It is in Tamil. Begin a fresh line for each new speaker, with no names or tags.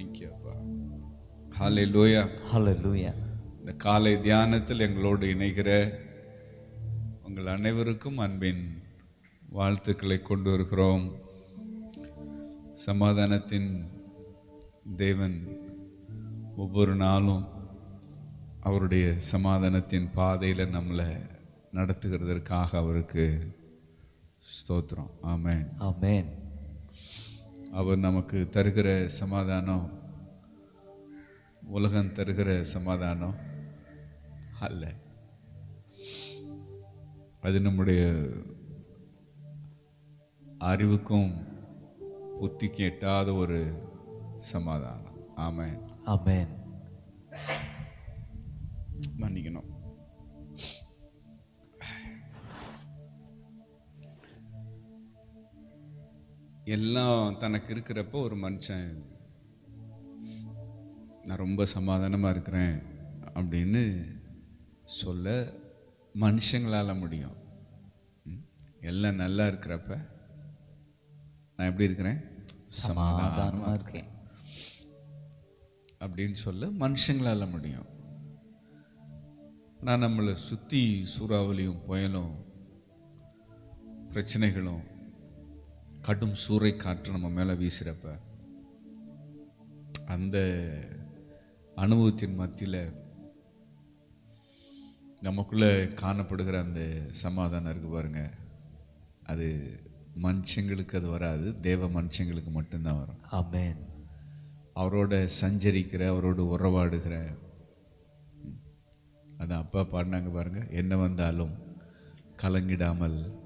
தேங்க்யூ அப்பா ஹாலே லூயா
Hallelujah.
இந்த காலை தியானத்தில் எங்களோடு இணைகிற உங்கள் அனைவருக்கும் அன்பின் வாழ்த்துக்களை கொண்டு வருகிறோம் சமாதானத்தின் தேவன் ஒவ்வொரு நாளும் அவருடைய சமாதானத்தின் பாதையில் நம்மளை நடத்துகிறதற்காக அவருக்கு ஸ்தோத்திரம் ஆமென்
Amen.
அவர் நமக்கு தருகிற சமாதானம் உலகம் தருகிற சமாதானம் அல்ல அது நம்முடைய அறிவுக்கும் புத்திக்கும் எட்டாத ஒரு சமாதானம் ஆமென்
Amen.
மன்னிக்கணும் எல்லாம் தனக்கு இருக்கிறப்போ ஒரு மனுஷன் நான் ரொம்ப சமாதானமாக இருக்கிறேன் அப்படின்னு சொல்ல மனுஷங்களால் முடியும் ம்? எல்லாம் நல்லா இருக்கிறப்ப நான் எப்படி இருக்கிறேன்
சமாதானமா இருக்கேன்
அப்படின்னு சொல்ல மனுஷங்களால முடியும் நான் நம்மளை சுற்றி சூறாவளியும் புயலும் பிரச்சனைகளும் கடும் சூறை காற்று நம்ம மேலே வீசுகிறப்ப அந்த அனுபவத்தின் மத்தியில் நமக்குள்ள காணப்படுகிற அந்த சமாதானம் இருக்கு பாருங்க அது மனுஷங்களுக்கு அது வராது தேவ மனுஷங்களுக்கு மட்டும்தான் வரும்
Amen.
அவரோட சஞ்சரிக்கிற அவரோட உறவாடுகிற ம், அதான் அப்பா பாடினாங்க பாருங்க என்ன வந்தாலும் கலங்கிடாமல்